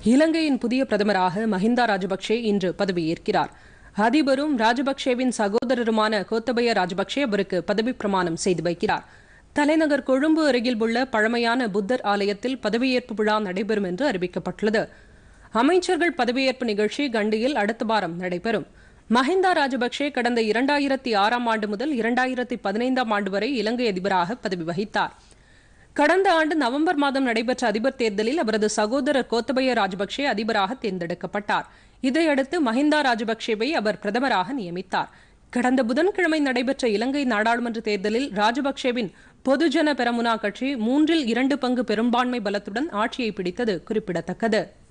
இலங்கையின் புதிய பிரதமராக மஹிந்தா ராஜபக்சே இன்று பதவியேற்கிறார் அதிபரும் ராஜபக்சேவின் சகோதரருமான கோத்தபய ராஜபக்சே அவருக்கு பதவிப் பிரமாணம் செய்து வைக்கிறார் தலைநகர் கொழும்பு அருகில் உள்ள பழமையான புத்தர் ஆலயத்தில் பதவியேற்பு விழா நடைபெறும் என்று அறிவிக்கப்பட்டுள்ளது அமைச்சர்கள் பதவியேற்பு நிகழ்ச்சி கண்டியில் அடுத்த வாரம் நடைபெறும் மஹிந்தா ராஜபக்சே கடந்த இரண்டாயிரத்தி ஆறாம் ஆண்டு முதல் இரண்டாயிரத்தி பதினைந்தாம் ஆண்டு வரை இலங்கை அதிபராக பதவி வகித்தார் கடந்த ஆண்டு நவம்பர் மாதம் நடைபெற்ற அதிபர் தேர்தலில் அவரது சகோதரர் கோத்தபய ராஜபக்சே அதிபராக தேர்ந்தெடுக்கப்பட்டார் இதையடுத்து மஹிந்தா ராஜபக்சேவை அவர் பிரதமராக நியமித்தார் கடந்த புதன்கிழமை நடைபெற்ற இலங்கை நாடாளுமன்ற தேர்தலில் ராஜபக்சேவின் பொதுஜன பெரமுனா கட்சி மூன்றில் இரண்டு பங்கு பெரும்பான்மை பலத்துடன் ஆட்சியை பிடித்தது குறிப்பிடத்தக்கது